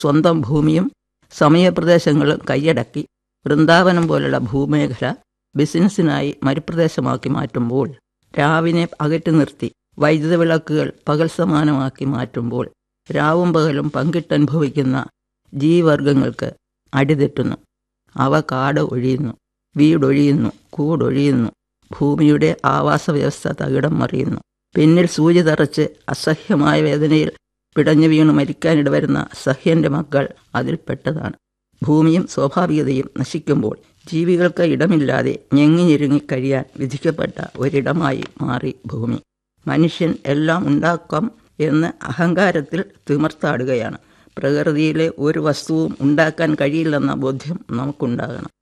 സ്വന്തം ഭൂമിയും സമയപ്രദേശങ്ങളും കൈയടക്കി വൃന്ദാവനം പോലുള്ള ഭൂമേഖല ബിസിനസ്സിനായി മരുപ്രദേശമാക്കി മാറ്റുമ്പോൾ രാവിനെ അകറ്റി നിർത്തി വൈദ്യുത വിളക്കുകൾ പകൽ സമാനമാക്കി മാറ്റുമ്പോൾ രാവും പകലും പങ്കിട്ടനുഭവിക്കുന്ന ജീവിവർഗങ്ങൾക്ക് അടിതെറ്റുന്നു അവ കാട് ഒഴിയുന്നു വീടൊഴിയുന്നു കൂടൊഴിയുന്നു ഭൂമിയുടെ ആവാസ വ്യവസ്ഥ തകിടം മറിയുന്നു പിന്നിൽ സൂചി തറച്ച് അസഹ്യമായ വേദനയിൽ പിടഞ്ഞു വീണു മരിക്കാനിടവരുന്ന സഹ്യന്റെ മക്കൾ അതിൽപ്പെട്ടതാണ് ഭൂമിയും സ്വാഭാവികതയും നശിക്കുമ്പോൾ ജീവികൾക്ക് ഇടമില്ലാതെ ഞെങ്ങി ഞെരുങ്ങി കഴിയാൻ വിധിക്കപ്പെട്ട ഒരിടമായി മാറി ഭൂമി മനുഷ്യൻ എല്ലാം ഉണ്ടാക്കാം എന്ന് അഹങ്കാരത്തിൽ തിമർത്താടുകയാണ് പ്രകൃതിയിലെ ഒരു വസ്തുവും ഉണ്ടാക്കാൻ കഴിയില്ലെന്ന ബോധ്യം നമുക്കുണ്ടാകണം